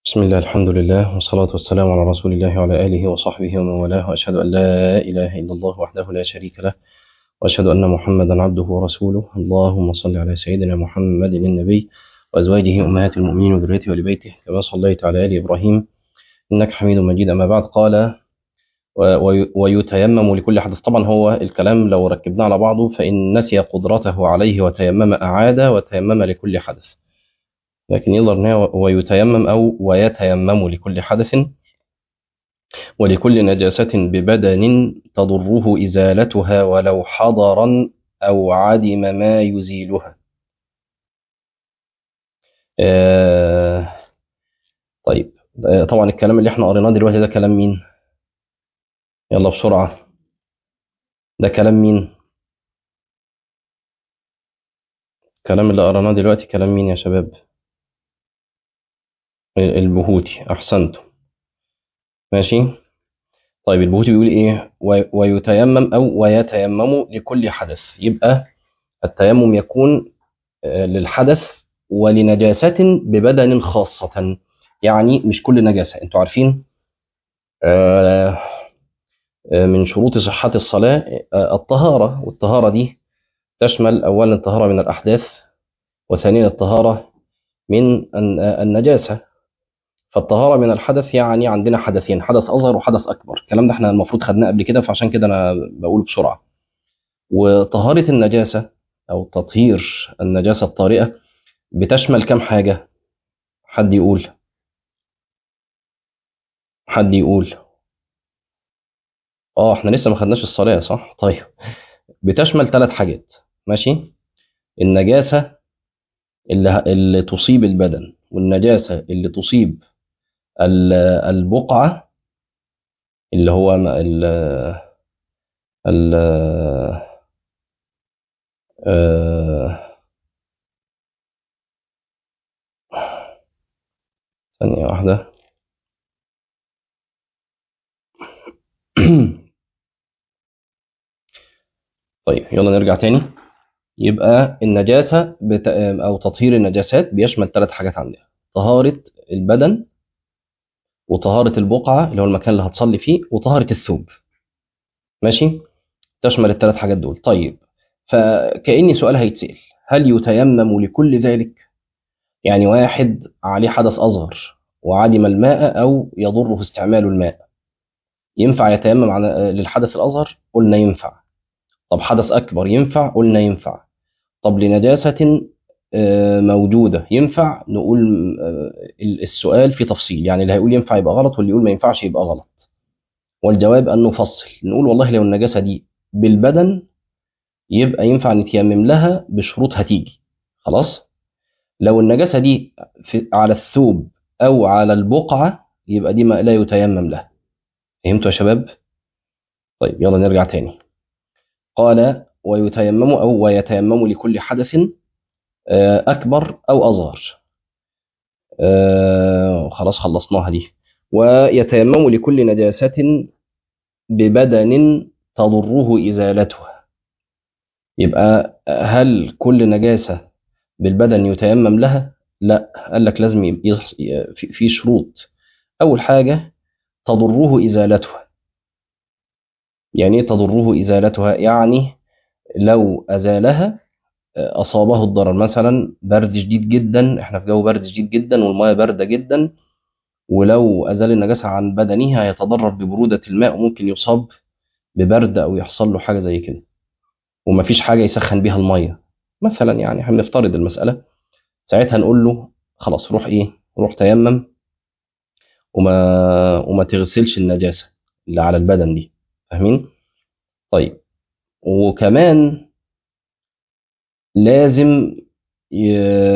بسم الله الحمد لله والصلاة والسلام على رسول الله وعلى آله وصحبه ومن والاه وأشهد أن لا إله إلا الله وحده لا شريك له وأشهد أن محمدا عبده ورسوله اللهم صل على سيدنا محمد النبي وأزواجه أمهات المؤمنين وذريته ولبيته كما صليت على آل إبراهيم إنك حميد مجيد أما بعد قال و- ويتيمم لكل حدث طبعا هو الكلام لو ركبناه على بعضه فإن نسي قدرته عليه وتيمم أعاد وتيمم لكل حدث لكن يظهر إنها ويتيمم أو ويتيمم لكل حدث ولكل نجاسة ببدن تضره إزالتها ولو حضرا أو عدم ما يزيلها آه طيب آه طبعا الكلام اللي احنا قريناه دلوقتي ده كلام مين يلا بسرعة ده كلام مين الكلام اللي قريناه دلوقتي كلام مين يا شباب البهوتي أحسنتم ماشي طيب البهوتي بيقول ايه و- ويتيمم او ويتيمم لكل حدث يبقى التيمم يكون آه، للحدث ولنجاسة ببدن خاصة يعني مش كل نجاسة انتوا عارفين آه، آه، من شروط صحة الصلاة آه، الطهارة والطهارة دي تشمل أولا الطهارة من الأحداث وثانيا الطهارة من الن- آه، النجاسة فالطهارة من الحدث يعني عندنا حدثين حدث أصغر وحدث أكبر الكلام ده احنا المفروض خدناه قبل كده فعشان كده أنا بقول بسرعة وطهارة النجاسة أو تطهير النجاسة الطارئة بتشمل كم حاجة حد يقول حد يقول اه احنا لسه ما خدناش الصلاة صح طيب بتشمل ثلاث حاجات ماشي النجاسة اللي, اللي تصيب البدن والنجاسة اللي تصيب ال- البقعة اللي هو م- ال ال آه، ثانية واحدة طيب يلا نرجع تاني يبقى النجاسة بت... أو تطهير النجاسات بيشمل ثلاث حاجات عندنا طهارة البدن وطهارة البقعة اللي هو المكان اللي هتصلي فيه وطهارة الثوب ماشي تشمل الثلاث حاجات دول طيب فكأني سؤال هيتسأل هل يتيمم لكل ذلك يعني واحد عليه حدث أصغر وعدم الماء أو يضره استعمال الماء ينفع يتيمم على للحدث الأصغر قلنا ينفع طب حدث أكبر ينفع قلنا ينفع طب لنجاسة آه، موجودة ينفع نقول آه، السؤال في تفصيل يعني اللي هيقول ينفع يبقى غلط واللي يقول ما ينفعش يبقى غلط والجواب أن نفصل نقول والله لو النجاسة دي بالبدن يبقى ينفع نتيمم لها بشروط هتيجي خلاص لو النجاسة دي في على الثوب أو على البقعة يبقى دي ما لا يتيمم لها فهمتوا يا شباب؟ طيب يلا نرجع تاني قال ويتيمم أو ويتيمم لكل حدث آه، أكبر أو أصغر آه، خلاص خلصناها دي ويتيمم لكل نجاسة ببدن تضره إزالتها يبقى هل كل نجاسة بالبدن يتيمم لها؟ لا قال لك لازم يبقى يحص- في في شروط أول حاجة تضره إزالتها يعني إيه تضره إزالتها؟ يعني لو أزالها آه، أصابه الضرر مثلا برد شديد جدا احنا في جو برد شديد جدا والمياه باردة جدا ولو أزال النجاسة عن بدنه هيتضرر ببرودة الماء وممكن يصاب ببرد أو يحصل له حاجة زي كده ومفيش حاجة يسخن بيها المية مثلا يعني احنا بنفترض المسألة ساعتها نقول له خلاص روح إيه روح تيمم وما وما تغسلش النجاسة اللي على البدن دي فاهمين؟ طيب وكمان لازم ي...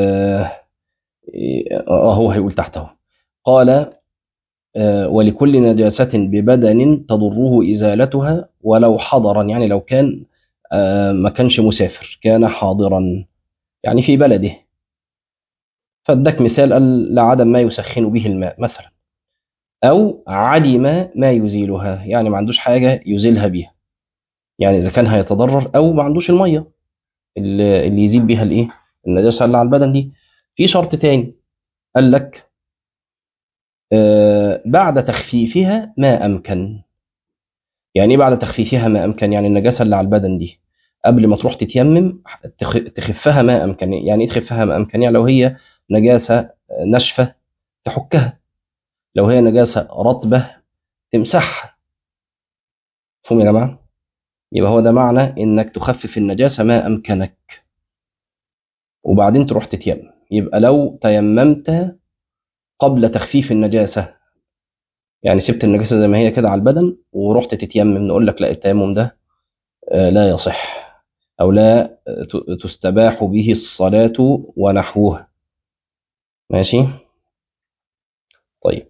ي- اه هو هيقول تحت اهو قال آه، ولكل نجاسة ببدن تضره إزالتها ولو حضرا يعني لو كان آه، ما كانش مسافر كان حاضرا يعني في بلده فادك مثال قال لعدم ما يسخن به الماء مثلا أو عدم ما يزيلها يعني ما عندوش حاجة يزيلها بيها يعني إذا كان هيتضرر أو ما عندوش المية اللي اللي يزيل بيها الإيه النجاسة اللي على البدن دي في شرط تاني قال لك آه، بعد تخفيفها ما أمكن يعني ايه بعد تخفيفها ما أمكن يعني النجاسة اللي على البدن دي قبل ما تروح تتيمم تخ- تخفها ما أمكن يعني ايه تخفها ما أمكن يعني لو هي نجاسة ناشفة تحكها لو هي نجاسة رطبة تمسحها مفهوم يا جماعة يبقى هو ده معنى انك تخفف النجاسة ما أمكنك وبعدين تروح تتيمم يبقى لو تيممت قبل تخفيف النجاسة يعني سبت النجاسة زي ما هي كده على البدن ورحت تتيمم نقول لك لا التيمم ده آه، لا يصح أو لا آه، ت- تستباح به الصلاة ونحوها ماشي طيب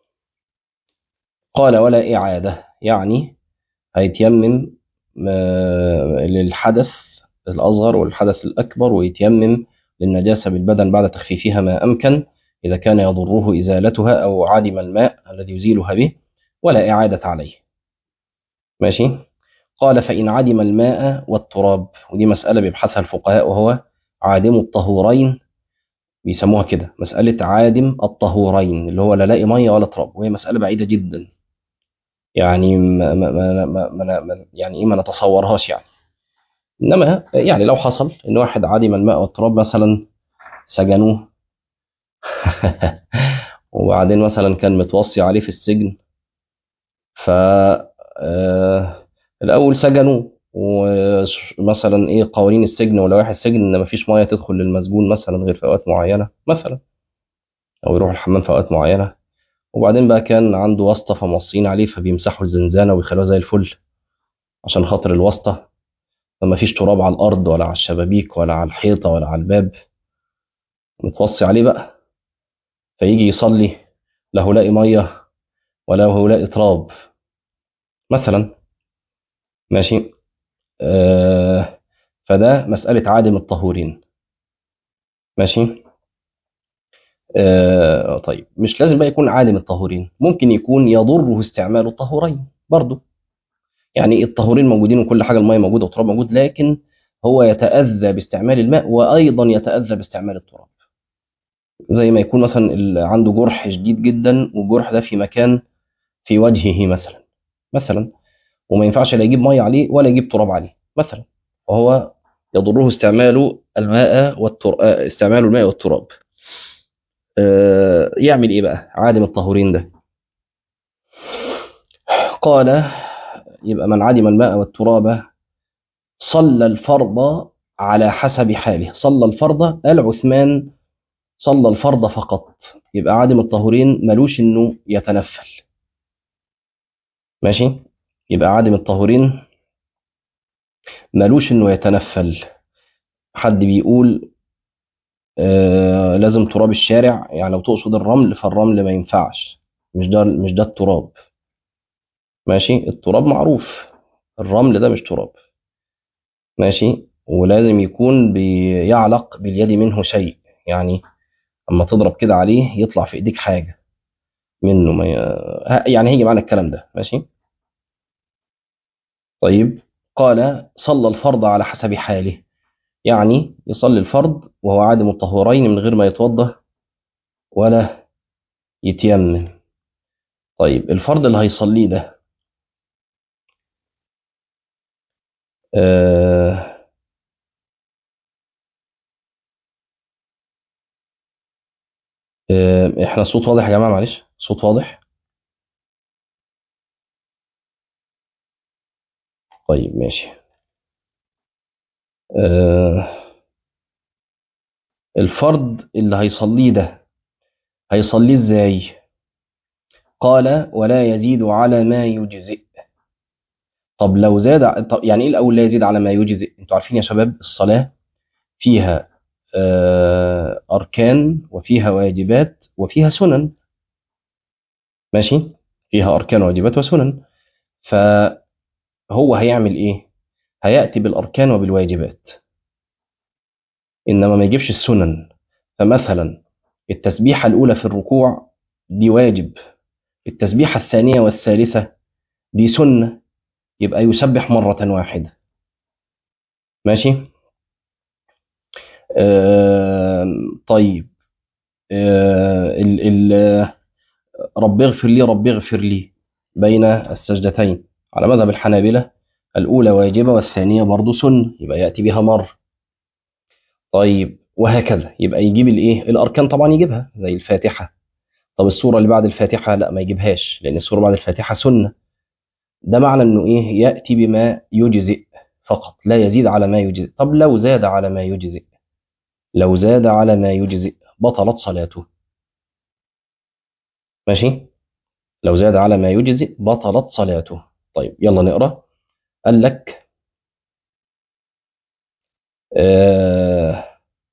قال ولا إعادة يعني هيتيمم آه، للحدث الأصغر والحدث الأكبر ويتيمم للنجاسة بالبدن بعد تخفيفها ما أمكن إذا كان يضره إزالتها أو عدم الماء الذي يزيلها به ولا إعادة عليه ماشي قال فإن عدم الماء والتراب ودي مسألة بيبحثها الفقهاء وهو عادم الطهورين بيسموها كده مسألة عادم الطهورين اللي هو لا لاقي مية ولا تراب وهي مسألة بعيدة جدا يعني ما ما ما ما ما ما يعني ايه ما نتصورهاش يعني انما يعني لو حصل ان واحد عدم الماء والتراب مثلا سجنوه وبعدين مثلا كان متوصي عليه في السجن ف آه، الاول سجنوه ومثلا ايه قوانين السجن ولوائح السجن ان مفيش ميه تدخل للمسجون مثلا غير في اوقات معينه مثلا او يروح الحمام في اوقات معينه وبعدين بقى كان عنده واسطه فموصين عليه فبيمسحوا الزنزانه ويخلوها زي الفل عشان خاطر الواسطه فما فيش تراب على الارض ولا على الشبابيك ولا على الحيطه ولا على الباب متوصي عليه بقى فيجي يصلي لا لاقي ميه ولا هو لاقي تراب مثلا ماشي آه فده مسألة عادم الطهورين ماشي آه طيب مش لازم بقى يكون عادم الطهورين ممكن يكون يضره استعمال الطهورين برضه يعني الطهورين موجودين وكل حاجة المية موجودة والتراب موجود لكن هو يتأذى باستعمال الماء وأيضا يتأذى باستعمال التراب زي ما يكون مثلا اللي عنده جرح شديد جدا والجرح ده في مكان في وجهه مثلا مثلا وما ينفعش لا يجيب ميه عليه ولا يجيب تراب عليه مثلا وهو يضره استعمال الماء والتراب استعمال الماء والتراب آه، يعمل ايه بقى عادم الطهورين ده قال يبقى من عدم الماء والتراب صلى الفرض على حسب حاله صلى الفرض قال عثمان صلى الفرض فقط يبقى عادم الطهورين ملوش انه يتنفل ماشي يبقى عادم الطهورين ملوش انه يتنفل حد بيقول آه لازم تراب الشارع يعني لو تقصد الرمل فالرمل ما ينفعش مش ده مش ده التراب ماشي التراب معروف الرمل ده مش تراب ماشي ولازم يكون بيعلق باليد منه شيء يعني اما تضرب كده عليه يطلع في ايديك حاجه منه ما ي... ها- يعني هيجي معانا الكلام ده ماشي طيب قال صلى الفرض على حسب حاله يعني يصلي الفرض وهو عادم الطهورين من غير ما يتوضا ولا يتيمم طيب الفرض اللي هيصليه ده آه آه احنا الصوت واضح يا جماعه معلش صوت واضح طيب ماشي آه الفرض اللي هيصليه ده هيصليه ازاي قال ولا يزيد على ما يجزئ طب لو زاد ع- طب يعني ايه الاول لا يزيد على ما يجزئ انتوا عارفين يا شباب الصلاه فيها آه اركان وفيها واجبات وفيها سنن ماشي فيها اركان وواجبات وسنن فهو هيعمل ايه هياتي بالاركان وبالواجبات انما ما يجيبش السنن فمثلا التسبيحه الاولى في الركوع دي واجب التسبيحه الثانيه والثالثه دي سنه يبقى يسبح مره واحده ماشي آه طيب آه ال ال رب اغفر لي رب اغفر لي بين السجدتين على مذهب الحنابلة الأولى واجبة والثانية برضو سنة يبقى يأتي بها مرة طيب وهكذا يبقى يجيب الايه الاركان طبعا يجيبها زي الفاتحه طب السوره اللي بعد الفاتحه لا ما يجيبهاش لان السوره بعد الفاتحه سنه ده معنى انه ايه ياتي بما يجزئ فقط لا يزيد على ما يجزئ طب لو زاد على ما يجزئ لو زاد على ما يجزئ بطلت صلاته ماشي لو زاد على ما يجزئ بطلت صلاته طيب يلا نقرا قال لك آه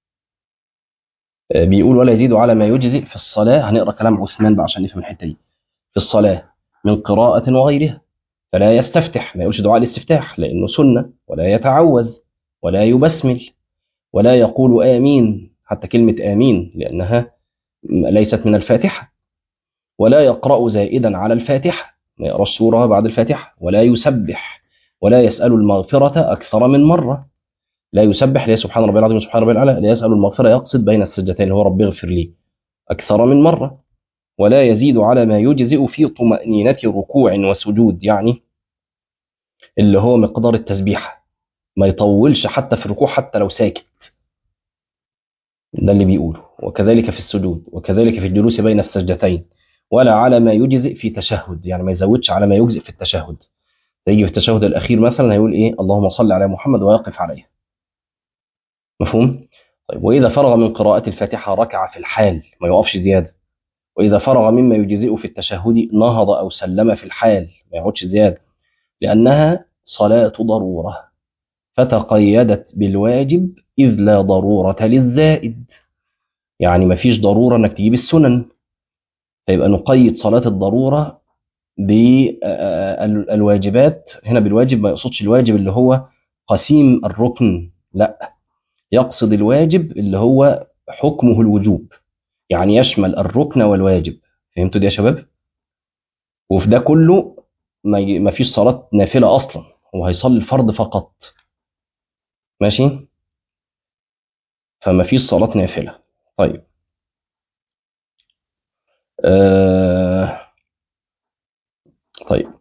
بيقول ولا يزيد على ما يجزئ في الصلاة هنقرا كلام عثمان بقى عشان نفهم الحتة دي في الصلاة من قراءة وغيرها فلا يستفتح ما يقولش دعاء الاستفتاح لأنه سنة ولا يتعوذ ولا يبسمل ولا يقول آمين حتى كلمة آمين لأنها ليست من الفاتحة ولا يقرأ زائدا على الفاتحة ما يقراش سورة بعد الفاتحة ولا يسبح ولا يسأل المغفرة أكثر من مرة لا يسبح لا سبحان ربي العظيم وسبحان ربي الأعلى لا يسأل المغفرة يقصد بين السجدتين اللي هو رب اغفر لي أكثر من مرة ولا يزيد على ما يجزئ في طمأنينة ركوع وسجود يعني اللي هو مقدار التسبيحة ما يطولش حتى في الركوع حتى لو ساكت ده اللي بيقوله وكذلك في السجود وكذلك في الجلوس بين السجدتين ولا على ما يجزئ في تشهد يعني ما يزودش على ما يجزئ في التشهد يجي في التشهد الأخير مثلا هيقول إيه اللهم صل على محمد ويقف عليه مفهوم؟ طيب وإذا فرغ من قراءة الفاتحة ركع في الحال ما يقفش زيادة وإذا فرغ مما يجزئه في التشهد نهض أو سلم في الحال ما يقعدش زيادة لأنها صلاة ضرورة فتقيدت بالواجب إذ لا ضرورة للزائد يعني ما فيش ضرورة أنك تجيب السنن فيبقى نقيد صلاة الضرورة بالواجبات هنا بالواجب ما يقصدش الواجب اللي هو قسيم الركن لا يقصد الواجب اللي هو حكمه الوجوب يعني يشمل الركن والواجب فهمتوا دي يا شباب وفي ده كله ما فيش صلاة نافلة أصلا هو هيصلي الفرض فقط ماشي فما فيش صلاة نافلة طيب آه طيب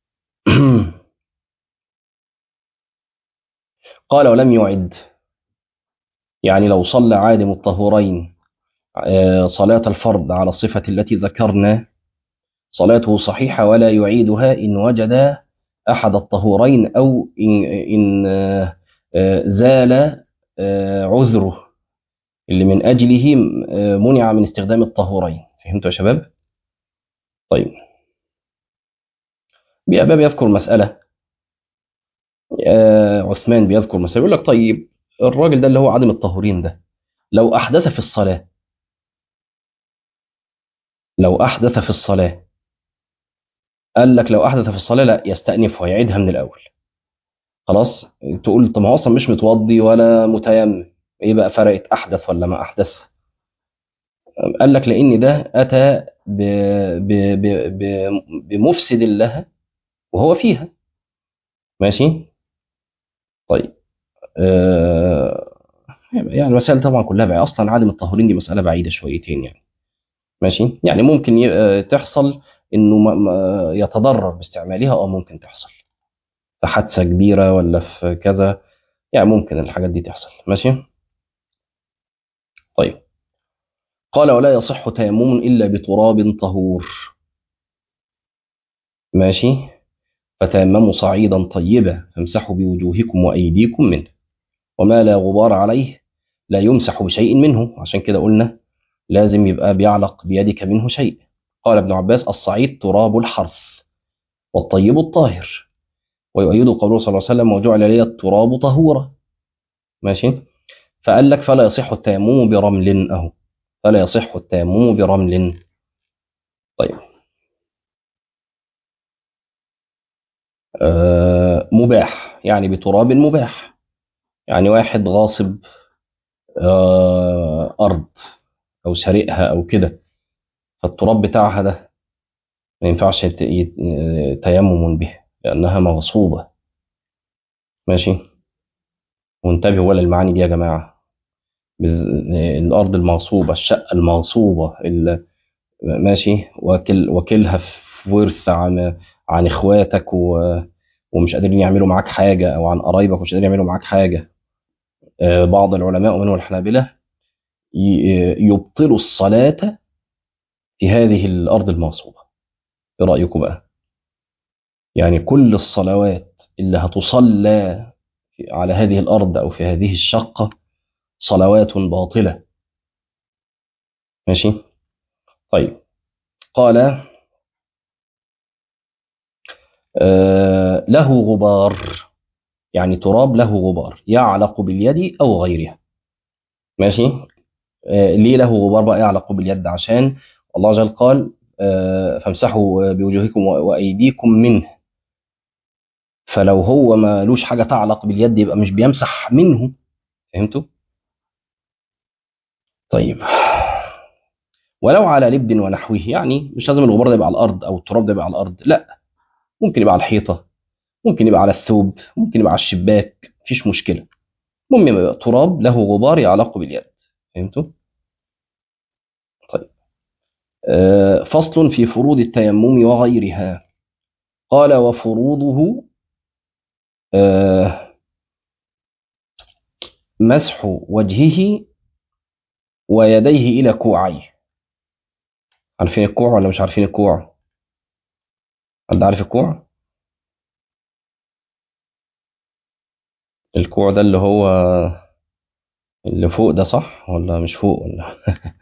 قال ولم يعد يعني لو صلى عادم الطهورين صلاة الفرض على الصفة التي ذكرنا صلاته صحيحة ولا يعيدها إن وجد أحد الطهورين أو إن, إن زال عذره اللي من أجله منع من استخدام الطهورين فهمتوا يا شباب؟ طيب بأباب يذكر مسألة عثمان بيذكر مسألة يقول لك طيب الراجل ده اللي هو عدم الطهورين ده لو أحدث في الصلاة لو أحدث في الصلاة قال لك لو أحدث في الصلاة لا يستأنفها يعيدها من الأول خلاص تقول طب ما هو أصلا مش متوضي ولا متيمم إيه بقى فرقت أحدث ولا ما أحدث قال لك لأن ده أتى ب... ب... ب... ب... بمفسد لها وهو فيها ماشي طيب آه يعني المسائل طبعا كلها بعيدة اصلا عدم الطهورين دي مساله بعيده شويتين يعني ماشي يعني ممكن تحصل انه ما يتضرر باستعمالها اه ممكن تحصل في حادثه كبيره ولا في كذا يعني ممكن الحاجات دي تحصل ماشي طيب قال ولا يصح تيمم الا بتراب طهور ماشي فتيمموا صعيدا طيبا فامسحوا بوجوهكم وايديكم منه وما لا غبار عليه لا يمسح بشيء منه عشان كده قلنا لازم يبقى بيعلق بيدك منه شيء قال ابن عباس الصعيد تراب الحرث والطيب الطاهر ويؤيد قوله صلى الله عليه وسلم وجعل لي التراب طهورا ماشي فقال لك فلا يصح التيمم برمل اهو فلا يصح التيمم برمل طيب آه مباح يعني بتراب مباح يعني واحد غاصب آه أرض أو سارقها أو كده فالتراب بتاعها ده ما ينفعش تيمم به لأنها مغصوبة ماشي وانتبهوا ولا المعاني دي يا جماعة الأرض المغصوبة الشقة المغصوبة ماشي وكل وكلها في ورث عن عن اخواتك و ومش قادرين يعملوا معاك حاجه او عن قرايبك ومش قادرين يعملوا معاك حاجه آه، بعض العلماء ومنهم الحنابلة ي- يبطلوا الصلاة في هذه الأرض المغصوبة إيه رأيكم بقى؟ يعني كل الصلوات اللي هتصلى على هذه الأرض أو في هذه الشقة صلوات باطلة ماشي؟ طيب قال آه له غبار يعني تراب له غبار يعلق باليد أو غيرها ماشي؟ آه ليه له غبار بقى يعلق باليد عشان الله عز وجل قال آه فامسحوا بوجوهكم وأيديكم منه فلو هو ما لوش حاجة تعلق باليد يبقى مش بيمسح منه فهمتوا؟ طيب ولو على لبد ونحوه يعني مش لازم الغبار ده يبقى على الأرض أو التراب ده يبقى على الأرض لا ممكن يبقى على الحيطة ممكن يبقى على الثوب ممكن يبقى على الشباك مفيش مشكلة المهم يبقى تراب له غبار يعلق باليد فهمتوا؟ طيب آه فصل في فروض التيمم وغيرها قال وفروضه آه مسح وجهه ويديه إلى كوعيه عارفين الكوع ولا مش عارفين الكوع؟ حد عارف الكوع؟ الكوع ده اللي هو اللي فوق ده صح ولا مش فوق ولا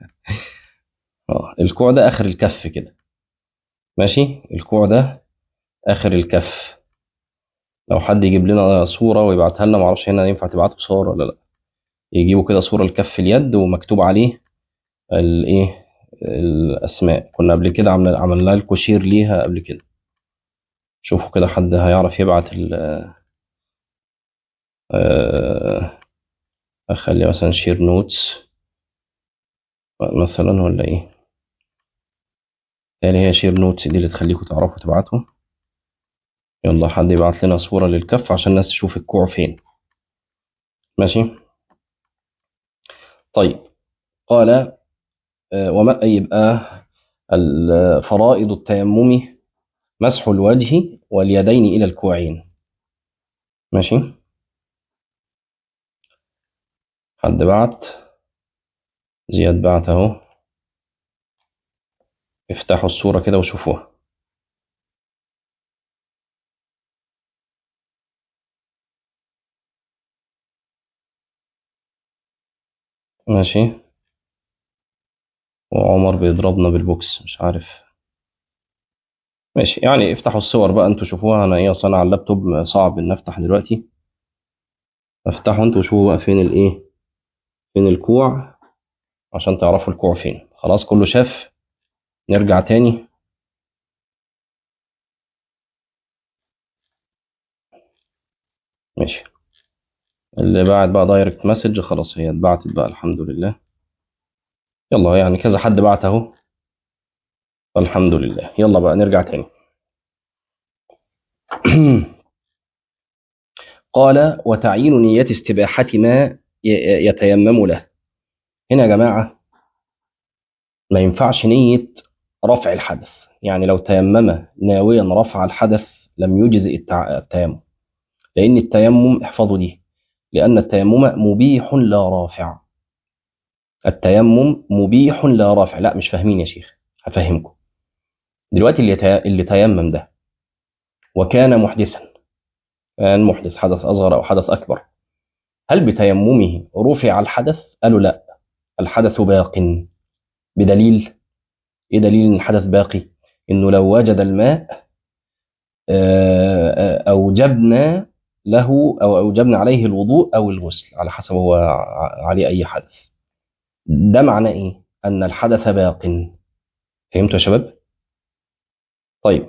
اه الكوع ده آخر الكف كده ماشي الكوع ده آخر الكف لو حد يجيب لنا صورة ويبعتها لنا معرفش هنا ينفع تبعتوا صور ولا لا يجيبوا كده صورة لكف اليد ومكتوب عليه الايه الأسماء كنا قبل كده عملنا عملنا لكم شير ليها قبل كده شوفوا كده حد هيعرف يبعت ال آه، أخلي مثلا شير نوتس مثلا ولا إيه يعني هي شير نوتس دي اللي تخليكم تعرفوا تبعتوا يلا حد يبعت لنا صورة للكف عشان الناس تشوف الكوع فين ماشي طيب قال آه، وما يبقى ال- فرائض التيمم مسح الوجه واليدين إلى الكوعين ماشي حد بعت زياد بعت اهو افتحوا الصورة كده وشوفوها ماشي وعمر بيضربنا بالبوكس مش عارف ماشي يعني افتحوا الصور بقى انتوا شوفوها انا ايه اصلا على اللابتوب صعب ان افتح دلوقتي افتحوا انتوا وشوفوا بقى فين الايه فين الكوع عشان تعرفوا الكوع فين خلاص كله شاف نرجع تاني ماشي اللي بعت بقى دايركت مسج خلاص هي اتبعتت بقى الحمد لله يلا يعني كذا حد بعت اهو الحمد لله يلا بقى نرجع تاني قال وتعيين نية استباحة ما ي- يتيمم له هنا يا جماعة ما ينفعش نية رفع الحدث يعني لو تيمم ناويا رفع الحدث لم يجزئ التع- التيمم لأن التيمم احفظوا دي لأن التيمم مبيح لا رافع التيمم مبيح لا رافع لا مش فاهمين يا شيخ هفهمكم دلوقتي اللي تي- اللي تيمم ده وكان محدثا كان محدث حدث أصغر أو حدث أكبر هل بتيممه رفع الحدث؟ قالوا لا الحدث باق بدليل ايه دليل ان الحدث باقي؟ انه لو وجد الماء آه، آه، اوجبنا له او اوجبنا عليه الوضوء او الغسل على حسب هو ع- عليه اي حدث. ده معناه ايه؟ ان الحدث باق. فهمتوا يا شباب؟ طيب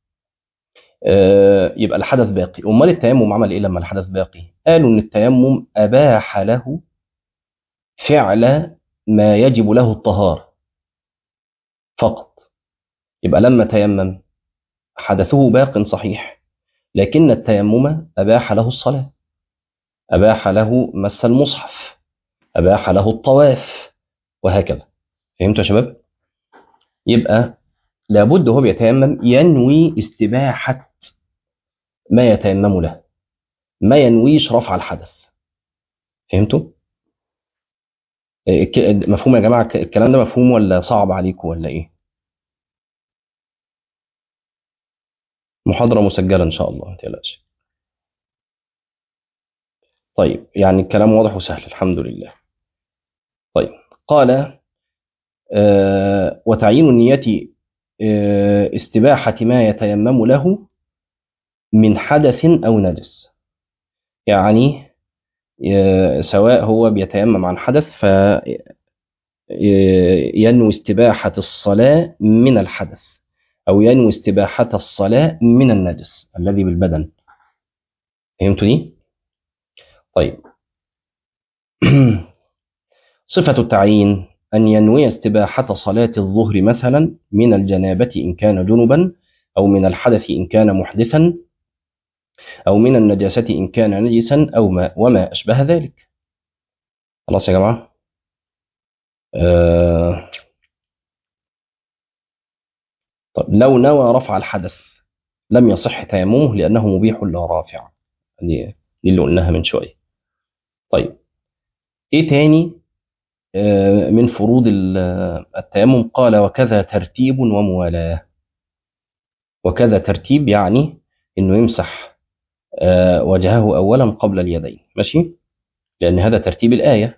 آه، يبقى الحدث باقي، امال التيمم عمل ايه لما الحدث باقي؟ قالوا ان التيمم اباح له فعل ما يجب له الطهارة فقط. يبقى لما تيمم حدثه باق صحيح لكن التيمم أباح له الصلاة أباح له مس المصحف أباح له الطواف وهكذا فهمتوا يا شباب؟ يبقى لابد هو بيتيمم ينوي استباحة ما يتيمم له ما ينويش رفع الحدث فهمتوا؟ الك- مفهوم يا جماعة الكلام ده مفهوم ولا صعب عليكم ولا ايه؟ محاضرة مسجلة ان شاء الله ما تقلقش طيب يعني الكلام واضح وسهل الحمد لله طيب قال آه وتعيين النية آه استباحة ما يتيمم له من حدث أو نجس يعني آه سواء هو بيتيمم عن حدث فينوي استباحة الصلاة من الحدث أو ينوي استباحة الصلاة من النجس الذي بالبدن فهمتوا دي؟ طيب صفة التعيين أن ينوي استباحة صلاة الظهر مثلا من الجنابة إن كان جنبا أو من الحدث إن كان محدثا أو من النجاسة إن كان نجسا أو ما وما أشبه ذلك خلاص يا جماعة آه طب لو نوى رفع الحدث لم يصح تيممه لأنه مبيح لا رافع دي دي اللي قلناها من شوية طيب إيه تاني آه من فروض ال- التيمم قال وكذا ترتيب وموالاة وكذا ترتيب يعني إنه يمسح آه وجهه أولا قبل اليدين ماشي لأن هذا ترتيب الآية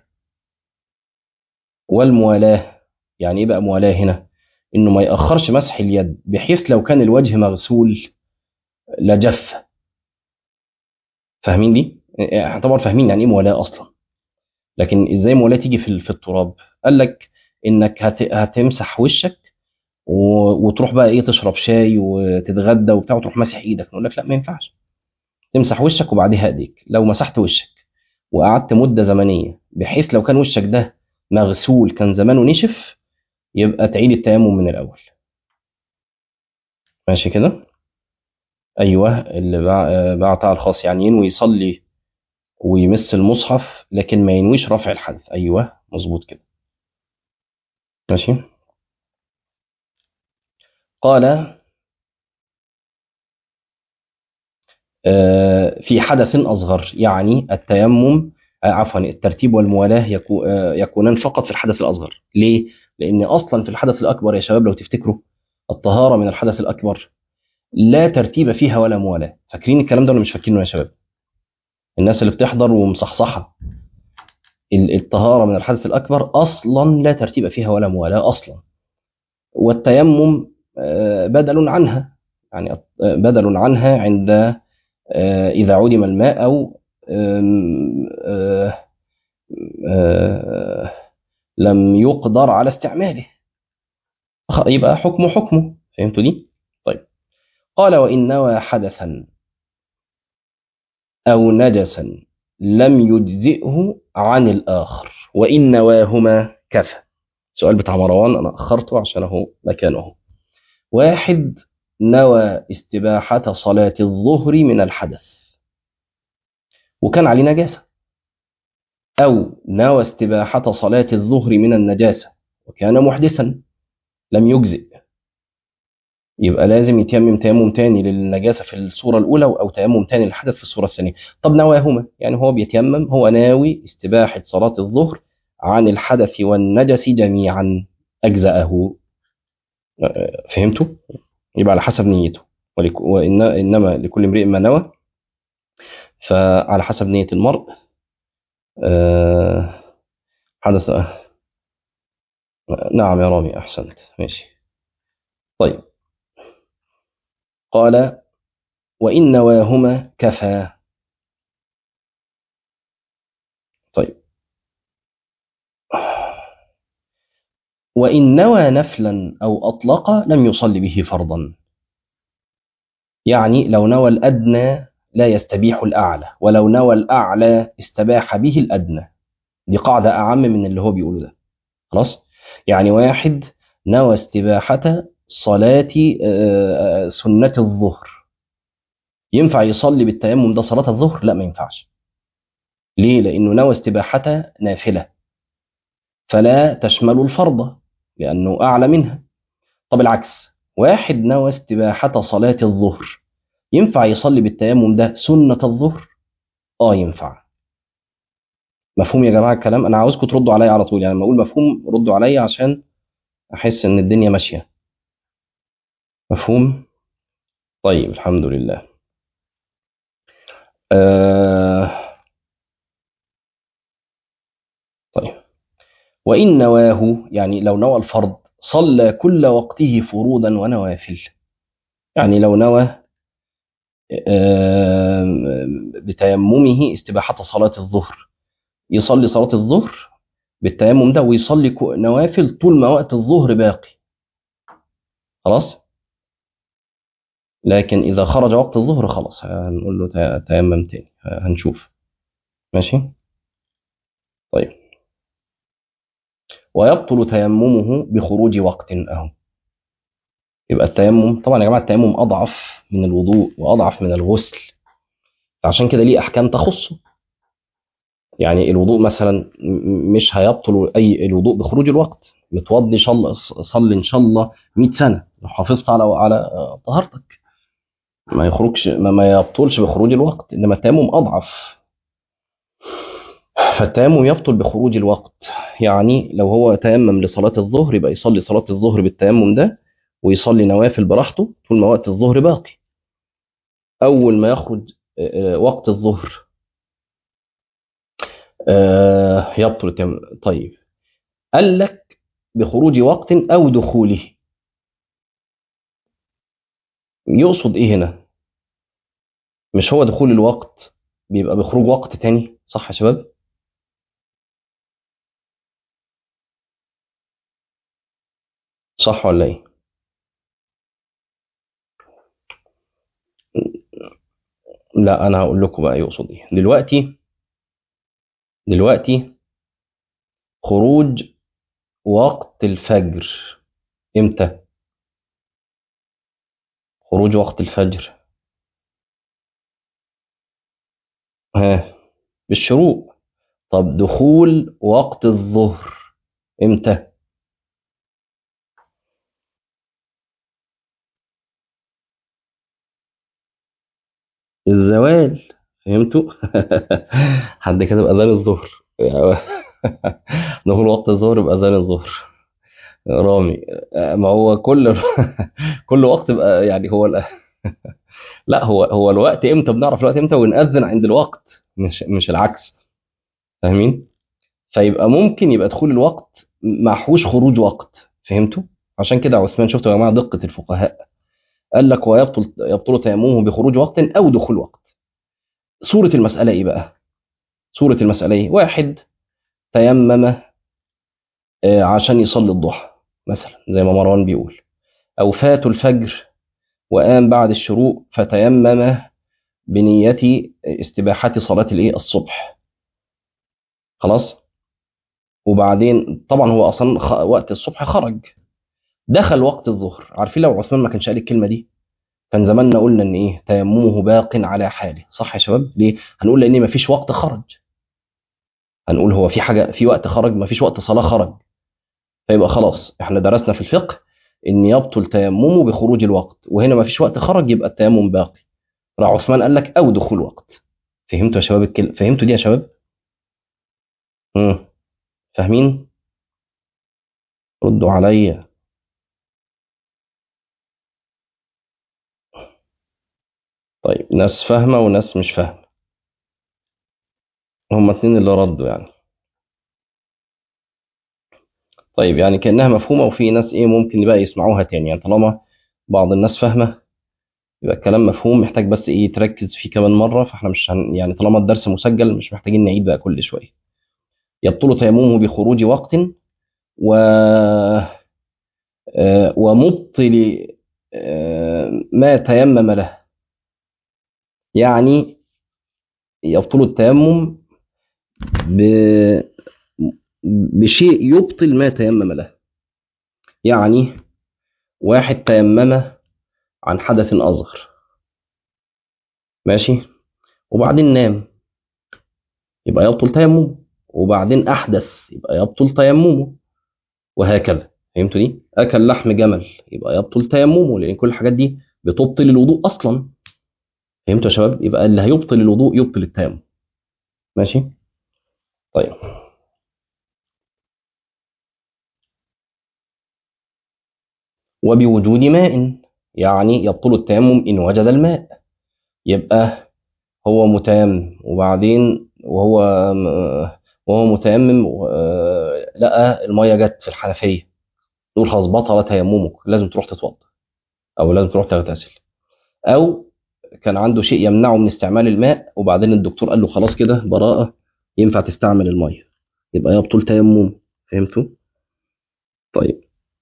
والموالاة يعني إيه بقى موالاة هنا إنه ما يأخرش مسح اليد بحيث لو كان الوجه مغسول لجف فاهمين دي؟ إحنا طبعا فاهمين يعني إيه موالاة أصلا لكن إزاي موالاة تيجي في في التراب؟ قال لك إنك هت هتمسح وشك و- وتروح بقى إيه تشرب شاي وتتغدى وبتاع وتروح ماسح إيدك نقول لك لا ما ينفعش تمسح وشك وبعديها إيديك لو مسحت وشك وقعدت مدة زمنية بحيث لو كان وشك ده مغسول كان زمانه نشف يبقى تعيد التيمم من الأول ماشي كده أيوه اللي بع- بعتها الخاص يعني ينوي يصلي ويمس المصحف لكن ما ينويش رفع الحدث أيوه مظبوط كده ماشي قال آه، في حدث أصغر يعني التيمم آه، عفوا الترتيب والموالاة يكو- آه، يكونان فقط في الحدث الأصغر ليه؟ لأن أصلا في الحدث الأكبر يا شباب لو تفتكروا الطهارة من الحدث الأكبر لا ترتيب فيها ولا موالاة فاكرين الكلام ده ولا مش فاكرينه يا شباب؟ الناس اللي بتحضر ومصحصحة ال- الطهارة من الحدث الأكبر أصلا لا ترتيب فيها ولا موالاة أصلا والتيمم آه، بدل عنها يعني آه، بدل عنها عند آه، إذا عدم الماء أو آم، آه، آه، لم يقدر على استعماله خ- يبقى حكمه حكمه فهمتوا دي؟ طيب قال وإن نوى حدثا أو نجسا لم يجزئه عن الآخر وإن نواهما كفى سؤال بتاع مروان أنا أخرته عشان أهو مكانه واحد نوى استباحة صلاة الظهر من الحدث وكان عليه نجاسة أو نوى استباحة صلاة الظهر من النجاسة وكان محدثا لم يجزئ يبقى لازم يتيمم تيمم تاني للنجاسة في الصورة الأولى أو تيمم تاني للحدث في الصورة الثانية طب نواهما يعني هو بيتيمم هو ناوي استباحة صلاة الظهر عن الحدث والنجس جميعا أجزأه أه، فهمتوا؟ يبقى على حسب نيته ولك- وإن إنما لكل امرئ ما نوى فعلى حسب نية المرء أه، حدث أه، نعم يا رامي أحسنت ماشي طيب قال وإن نواهما كفى طيب وإن نوى نفلا أو أطلق لم يصل به فرضا يعني لو نوى الأدنى لا يستبيح الأعلى ولو نوى الأعلى استباح به الأدنى دي قاعدة أعم من اللي هو بيقوله ده خلاص يعني واحد نوى استباحة صلاة آه، آه، سنة الظهر ينفع يصلي بالتيمم ده صلاة الظهر لا ما ينفعش ليه لأنه نوى استباحة نافلة فلا تشمل الفرض لأنه أعلى منها طب العكس واحد نوى استباحة صلاة الظهر ينفع يصلي بالتيمم ده سنة الظهر اه ينفع مفهوم يا جماعة الكلام انا عاوزكم تردوا عليا على طول يعني لما اقول مفهوم ردوا عليا عشان احس ان الدنيا ماشية مفهوم طيب الحمد لله آه طيب وإن نواه يعني لو نوى الفرض صلى كل وقته فروضا ونوافل يعني لو نوى آه، بتيممه استباحة صلاة الظهر يصلي صلاة الظهر بالتيمم ده ويصلي كو- نوافل طول ما وقت الظهر باقي خلاص لكن إذا خرج وقت الظهر خلاص هنقول له تي- تيمم تاني هنشوف ماشي طيب ويبطل تيممه بخروج وقت أهو يبقى التيمم طبعا يا جماعة التيمم أضعف من الوضوء وأضعف من الغسل عشان كده ليه أحكام تخصه يعني الوضوء مثلا م- مش هيبطل أي الوضوء بخروج الوقت متوضي إن شاء الله صلي إن شاء الله 100 سنة لو حافظت على على طهارتك ما يخرجش ما, ما يبطلش بخروج الوقت إنما التيمم أضعف فالتيمم يبطل بخروج الوقت يعني لو هو تيمم لصلاة الظهر يبقى يصلي صلاة الظهر بالتيمم ده ويصلي نوافل براحته طول ما وقت الظهر باقي أول ما يخرج آه، آه، وقت الظهر آه، يبطل التيمم طيب قال لك بخروج وقت أو دخوله يقصد إيه هنا مش هو دخول الوقت بيبقى بخروج وقت تاني صح يا شباب صح ولا إيه لا أنا هقول لكم بقى يقصد إيه دلوقتي دلوقتي خروج وقت الفجر امتى خروج وقت الفجر ها بالشروق طب دخول وقت الظهر امتى الزوال فهمتوا حد كده اذان الظهر دخول وقت الظهر يبقى اذان الظهر رامي ما هو كل كل وقت بقى يعني هو ال- لا هو هو الوقت امتى بنعرف الوقت امتى ونأذن عند الوقت مش مش العكس فاهمين فيبقى ممكن يبقى دخول الوقت محوش خروج وقت فهمتوا عشان كده عثمان شفتوا يا جماعه دقه الفقهاء قال لك ويبطل يبطل تيممه بخروج وقت او دخول وقت صوره المساله ايه بقى صوره المساله ايه واحد تيمم آه، عشان يصلي الضحى مثلا زي ما مروان بيقول او فات الفجر وقام بعد الشروق فتيمم بنية استباحة صلاة الايه الصبح خلاص وبعدين طبعا هو اصلا خ... وقت الصبح خرج دخل وقت الظهر عارفين لو عثمان ما كانش قال الكلمه دي كان زماننا قلنا ان ايه تيممه باق على حاله صح يا شباب ليه هنقول لان ما فيش وقت خرج هنقول هو في حاجه في وقت خرج ما فيش وقت صلاه خرج فيبقى خلاص احنا درسنا في الفقه ان يبطل تيممه بخروج الوقت وهنا ما فيش وقت خرج يبقى التيمم باقي راح عثمان قال لك او دخول وقت فهمتوا يا شباب الكلمه فهمتوا دي يا شباب امم فاهمين ردوا عليا طيب ناس فاهمه وناس مش فاهمه هما اتنين اللي ردوا يعني طيب يعني كأنها مفهومة وفي ناس ايه ممكن بقى يسمعوها تاني يعني طالما بعض الناس فاهمة يبقى الكلام مفهوم محتاج بس ايه تركز فيه كمان مرة فاحنا مش هن يعني طالما الدرس مسجل مش محتاجين نعيد بقى كل شوية يبطل تيممه بخروج وقت و آه، ومبطل آه، ما تيمم له يعني يبطل التيمم ب... بشيء يبطل ما تيمم له يعني واحد تيمم عن حدث أصغر ماشي وبعدين نام يبقى يبطل تيممه وبعدين أحدث يبقى يبطل تيممه وهكذا فهمتوا دي اكل لحم جمل يبقى يبطل تيممه لان كل الحاجات دي بتبطل الوضوء اصلا فهمتوا يا شباب يبقى اللي هيبطل الوضوء يبطل التيمم ماشي طيب وبوجود ماء يعني يبطل التيمم ان وجد الماء يبقى هو متيمم وبعدين وهو وهو متيمم آه، لقى الميه جت في الحنفيه نقول خلاص بطل تيممك لازم تروح تتوضا او لازم تروح تغتسل او كان عنده شيء يمنعه من استعمال الماء وبعدين الدكتور قال له خلاص كده براءه ينفع تستعمل الميه يبقى يبطل تيمم فهمتوا طيب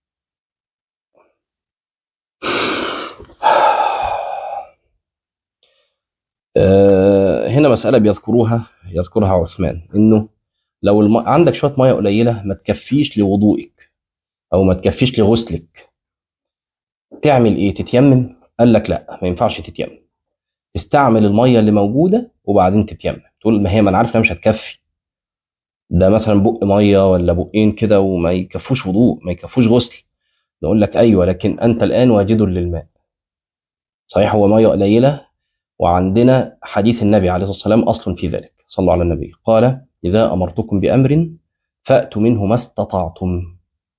آه، هنا مسألة بيذكروها يذكرها عثمان إنه لو الم... عندك شوية مية قليلة ما تكفيش لوضوئك أو ما تكفيش لغسلك تعمل إيه؟ تتيمم؟ قال لك لا ما ينفعش تتيمم استعمل المية اللي موجودة وبعدين تتيمم تقول ما هي ما أنا عارف إنها مش هتكفي ده مثلا بق مية ولا بقين كده وما يكفوش وضوء ما يكفوش غسل نقول لك أيوه لكن أنت الآن واجد للماء صحيح هو مية قليلة وعندنا حديث النبي عليه الصلاة والسلام أصل في ذلك صلى على النبي قال إذا أمرتكم بأمر فأتوا منه ما استطعتم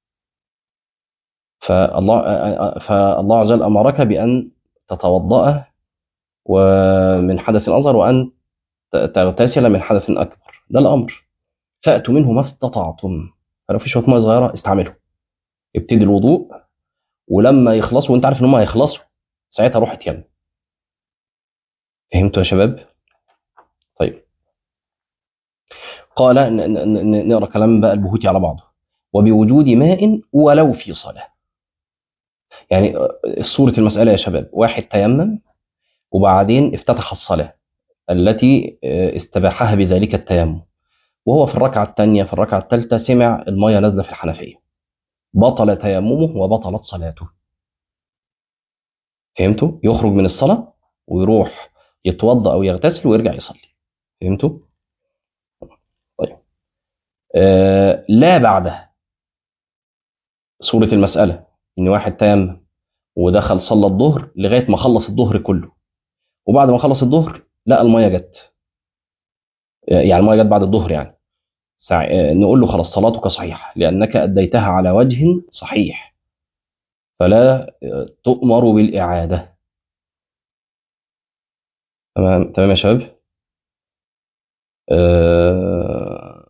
فالله فالله عز وجل أمرك بأن تتوضأ ومن حدث أصغر وأن تغتسل من حدث أكبر ده الأمر فأتوا منه ما استطعتم فلو في شوية مية صغيرة استعملهم ابتدي الوضوء ولما يخلصوا وانت عارف ان هم هيخلصوا ساعتها روح اتيمم فهمتوا يا شباب؟ طيب قال ن- ن- ن- نقرا كلام بقى البهوتي على بعضه وبوجود ماء ولو في صلاة يعني صورة المسألة يا شباب واحد تيمم وبعدين افتتح الصلاة التي استباحها بذلك التيمم وهو في الركعة الثانية في الركعة الثالثة سمع المية نازلة في الحنفية بطل تيممه وبطلت صلاته فهمتوا؟ يخرج من الصلاة ويروح يتوضأ أو يغتسل ويرجع يصلي فهمتوا؟ طيب آه لا بعدها صورة المسألة إن واحد تيمم ودخل صلى الظهر لغاية ما خلص الظهر كله وبعد ما خلص الظهر لقى المية جت يعني المية جت بعد الظهر يعني سع... آه، نقول له خلاص صلاتك صحيحة لأنك أديتها على وجه صحيح فلا آه، تؤمر بالإعادة تمام تمام يا شباب آه...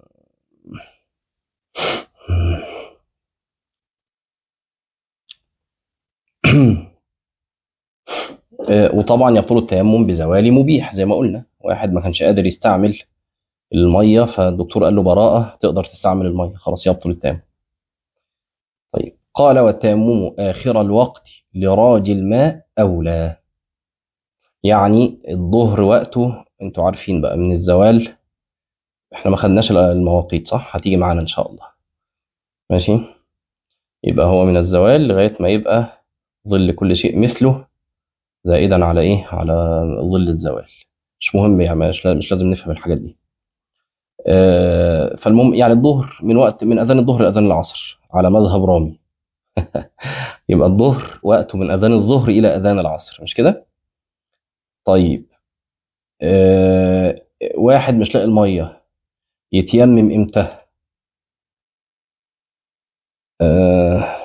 آه، وطبعا يبطل التيمم بزوال مبيح زي ما قلنا واحد ما كانش قادر يستعمل المية فالدكتور قال له براءة تقدر تستعمل المية خلاص يبطل التيمم طيب قال والتيمم آخر الوقت لراج الماء أولى يعني الظهر وقته انتوا عارفين بقى من الزوال احنا ما خدناش المواقيت صح هتيجي معانا ان شاء الله ماشي يبقى هو من الزوال لغاية ما يبقى ظل كل شيء مثله زائدا على ايه على ظل الزوال مش مهم يعني مش مش لازم نفهم الحاجات دي آه، فالمهم يعني الظهر من وقت من اذان الظهر لاذان العصر على مذهب رامي يبقى الظهر وقته من اذان الظهر الى اذان العصر مش كده طيب آه، واحد مش لاقي الميه يتيمم امتى آه،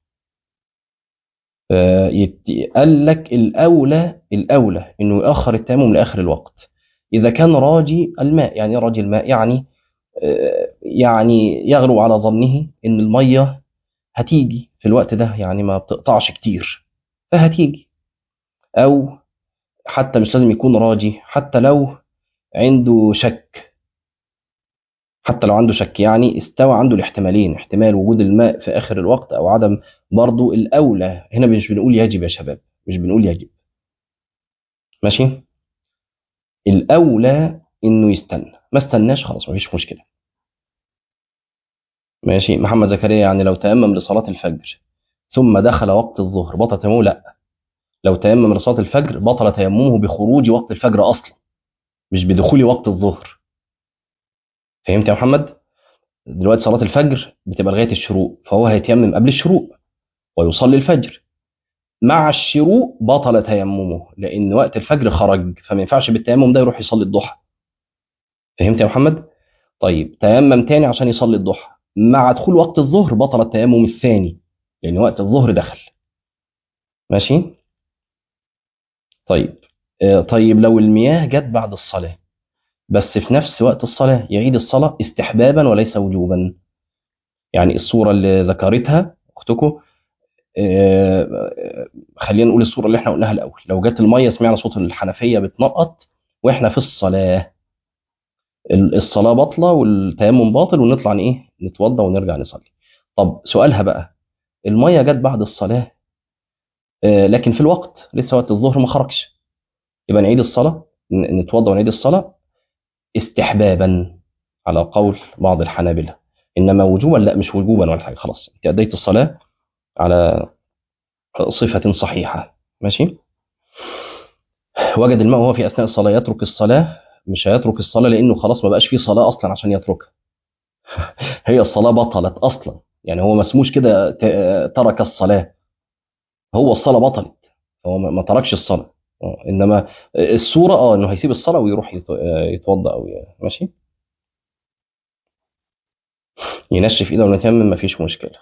آه، يت- قال لك الاولى الاولى انه ياخر التيمم لاخر الوقت اذا كان راجي الماء يعني إيه راجي الماء يعني آه، يعني يغلب على ظنه ان الميه هتيجي في الوقت ده يعني ما بتقطعش كتير فهتيجي او حتى مش لازم يكون راجي حتى لو عنده شك حتى لو عنده شك يعني استوى عنده الاحتمالين احتمال وجود الماء في اخر الوقت او عدم برضو الاولى هنا مش بنقول يجب يا شباب مش بنقول يجب ماشي الاولى انه يستنى ما استناش خلاص مفيش مشكله ماشي محمد زكريا يعني لو تيمم لصلاه الفجر ثم دخل وقت الظهر بطل تيممه لا لو تيمم لصلاه الفجر بطل تيممه بخروج وقت الفجر اصلا مش بدخول وقت الظهر فهمت يا محمد دلوقتي صلاه الفجر بتبقى لغايه الشروق فهو هيتيمم قبل الشروق ويصلي الفجر مع الشروق بطل تيممه لان وقت الفجر خرج فما ينفعش بالتيمم ده يروح يصلي الضحى فهمت يا محمد طيب تيمم تاني عشان يصلي الضحى مع دخول وقت الظهر بطل التيمم الثاني لان وقت الظهر دخل ماشي طيب آه، طيب لو المياه جت بعد الصلاه بس في نفس وقت الصلاه يعيد الصلاه استحبابا وليس وجوبا يعني الصوره اللي ذكرتها اختكم آه، آه، خلينا نقول الصوره اللي احنا قلناها الاول لو جت الميه سمعنا صوت الحنفيه بتنقط واحنا في الصلاه ال- الصلاه باطله والتيمم باطل ونطلع ن- ايه نتوضى ونرجع نصلي طب سؤالها بقى الميه جت بعد الصلاه آه، لكن في الوقت لسه وقت الظهر ما خرجش يبقى نعيد الصلاه ن- نتوضى ونعيد الصلاه استحبابا على قول بعض الحنابلة انما وجوبا لا مش وجوبا ولا حاجه خلاص انت اديت الصلاه على صفه صحيحه ماشي وجد الماء وهو في اثناء الصلاه يترك الصلاه مش هيترك الصلاه لانه خلاص ما بقاش فيه صلاه اصلا عشان يتركها هي الصلاه بطلت اصلا يعني هو ما اسموش كده ت- ترك الصلاه هو الصلاه بطلت هو ما ما تركش الصلاه آه، انما الصوره اه انه هيسيب الصلاه ويروح يت- يتوضا او ي- ماشي ينشف ايده ويتيمم ما فيش مشكله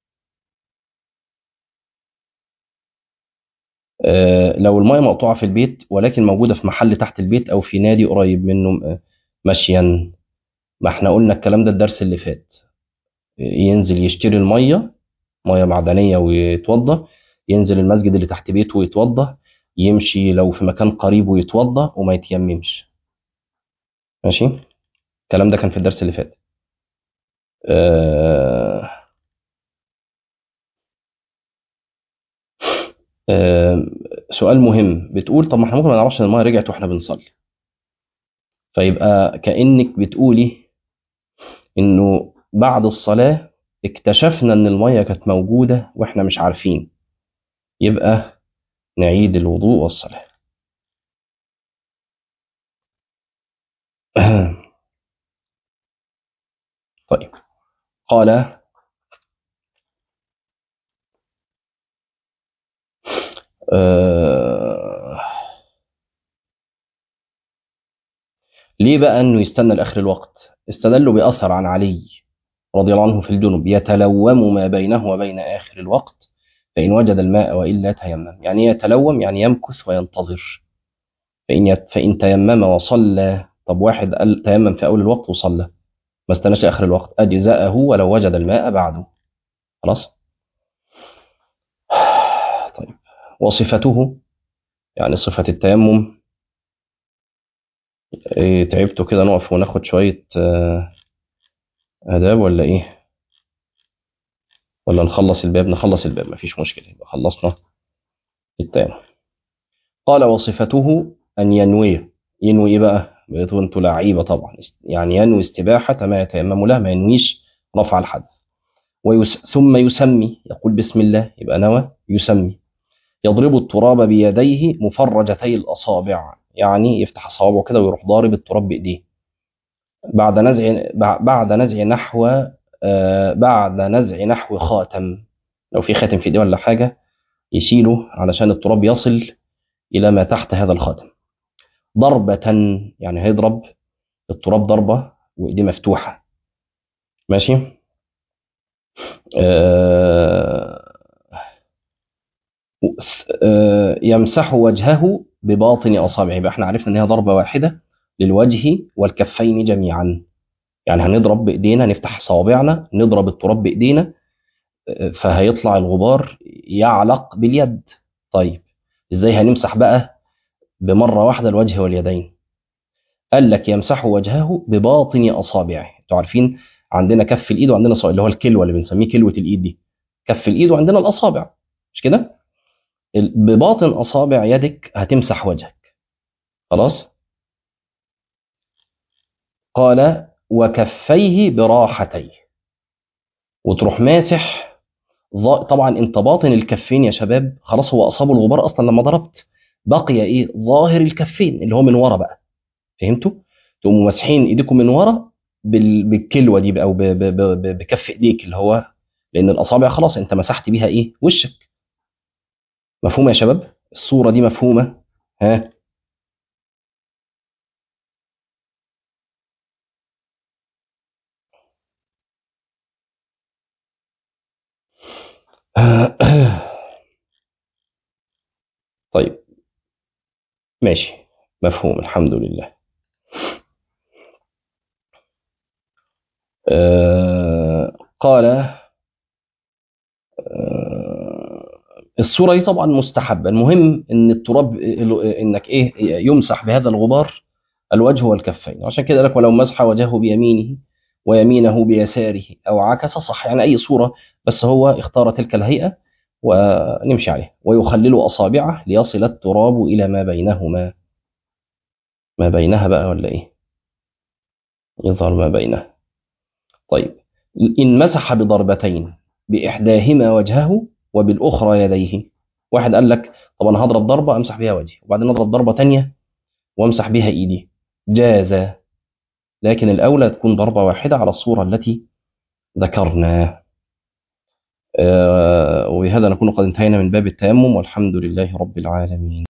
آه، لو الميه مقطوعه في البيت ولكن موجوده في محل تحت البيت او في نادي قريب منه آه، مشيا ما احنا قلنا الكلام ده الدرس اللي فات ينزل يشتري الميه ميه معدنيه ويتوضى ينزل المسجد اللي تحت بيته ويتوضى يمشي لو في مكان قريب ويتوضى وما يتيممش ماشي الكلام ده كان في الدرس اللي فات آه آه سؤال مهم بتقول طب ما احنا ممكن ما نعرفش ان الميه رجعت واحنا بنصلي فيبقى كانك بتقولي انه بعد الصلاه اكتشفنا ان الميه كانت موجوده واحنا مش عارفين يبقى نعيد الوضوء والصلاه طيب قال آه ليه بقى انه يستنى لاخر الوقت استدلوا باثر عن علي رضي الله عنه في الجنوب يتلوم ما بينه وبين اخر الوقت فان وجد الماء والا تيمم يعني إيه يتلوم يعني يمكث وينتظر فان يت فان تيمم وصلى طب واحد قال تيمم في اول الوقت وصلى ما استناش لاخر الوقت اجزاءه ولو وجد الماء بعده خلاص طيب وصفته يعني صفه التيمم إيه تعبتوا كده نقف وناخد شويه آه، آداب ولا إيه؟ ولا نخلص الباب؟ نخلص الباب مفيش مشكلة يبقى خلصنا التاني. قال وصفته أن ينوي ينوي إيه بقى؟ بقيتوا أنتوا لعيبة طبعا يعني ينوي استباحة ما يتيمم له ما ينويش رفع الحدث. ويس ثم يسمي يقول بسم الله يبقى نوى يسمي يضرب التراب بيديه مفرجتي الأصابع يعني يفتح أصابعه كده ويروح ضارب التراب بإيديه بعد نزع بعد نزع نحو آه، بعد نزع نحو خاتم لو في خاتم في ايديه ولا حاجه يشيله علشان التراب يصل الى ما تحت هذا الخاتم ضربة يعني هيضرب التراب ضربة وايديه مفتوحة ماشي آه، آه، يمسح وجهه بباطن اصابعه يبقى احنا عرفنا ان هي ضربة واحدة للوجه والكفين جميعا يعني هنضرب بايدينا نفتح صوابعنا نضرب التراب بايدينا فهيطلع الغبار يعلق باليد طيب ازاي هنمسح بقى بمره واحده الوجه واليدين قال لك يمسح وجهه بباطن اصابعه انتوا عارفين عندنا كف الايد وعندنا صابع اللي هو الكلوه اللي بنسميه كلوه الايد دي كف الايد وعندنا الاصابع مش كده ال- بباطن اصابع يدك هتمسح وجهك خلاص قال وكفيه براحتيه وتروح ماسح ظا- طبعا انت باطن الكفين يا شباب خلاص هو اصابه الغبار اصلا لما ضربت بقي ايه ظاهر الكفين اللي هو من ورا بقى فهمتوا تقوموا ماسحين ايديكم من ورا بال- بالكلوه دي او ب- ب- ب- بكف ايديك اللي هو لان الاصابع خلاص انت مسحت بيها ايه وشك مفهومه يا شباب الصوره دي مفهومه ها طيب ماشي مفهوم الحمد لله آه قال آه الصورة دي طبعا مستحبة المهم ان التراب انك ايه يمسح بهذا الغبار الوجه والكفين عشان كده لك ولو مسح وجهه بيمينه ويمينه بيساره او عكس صح يعني اي صورة بس هو اختار تلك الهيئة ونمشي عليه ويخلل اصابعه ليصل التراب الى ما بينهما ما بينها بقى ولا ايه يظهر ما بينها طيب إن مسح بضربتين بإحداهما وجهه وبالأخرى يديه واحد قال لك طب أنا هضرب ضربة أمسح بها وجهي وبعدين أضرب ضربة تانية وأمسح بها إيدي جاز لكن الأولى تكون ضربة واحدة على الصورة التي ذكرنا آه وبهذا نكون قد انتهينا من باب التيمم والحمد لله رب العالمين